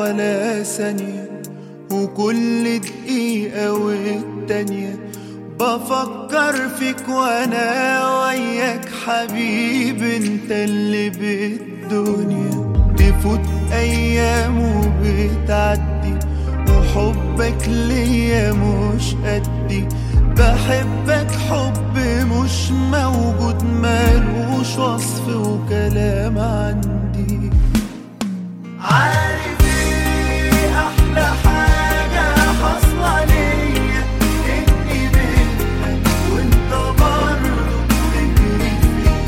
ولا ثانية وكل دقيقة والتانية بفكر فيك وانا وياك حبيب انت اللي بالدنيا تفوت ايام وبتعدي وحبك ليا مش قدي بحبك حب مش موجود مالوش وصف وكلام عندي عارف ايه احلى حاجة حاصلة ليا اني منك وانت برضه بتجري فيا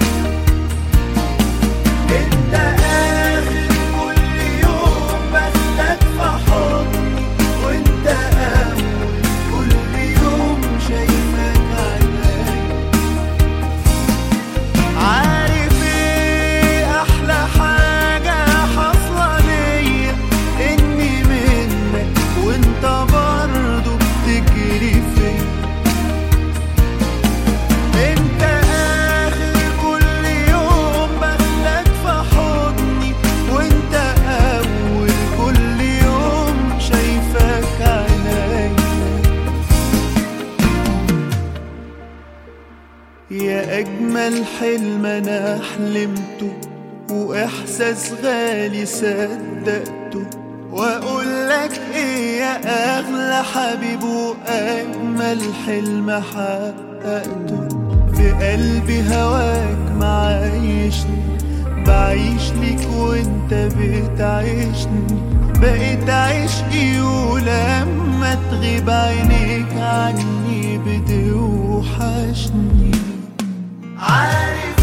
انت اخر كل يوم باخدك في حضني وانت اول كل يوم شايفك عينيا عارف ايه احلى حاجة حاصلة ليا اني منك وانت برضه بتجري فيا انت اخر كل يوم باخدك في حضني وانت اول كل يوم شايفك عينيا يا أجمل حلم أنا حلمته وإحساس غالي صدقته وأقول لك إيه يا أغلى حبيب وأجمل حلم حققته في قلبي هواك معايشني بعيش ليك وانت بتعيشني بقيت عشقي ولما تغيب عينيك عني بتوحشني عارف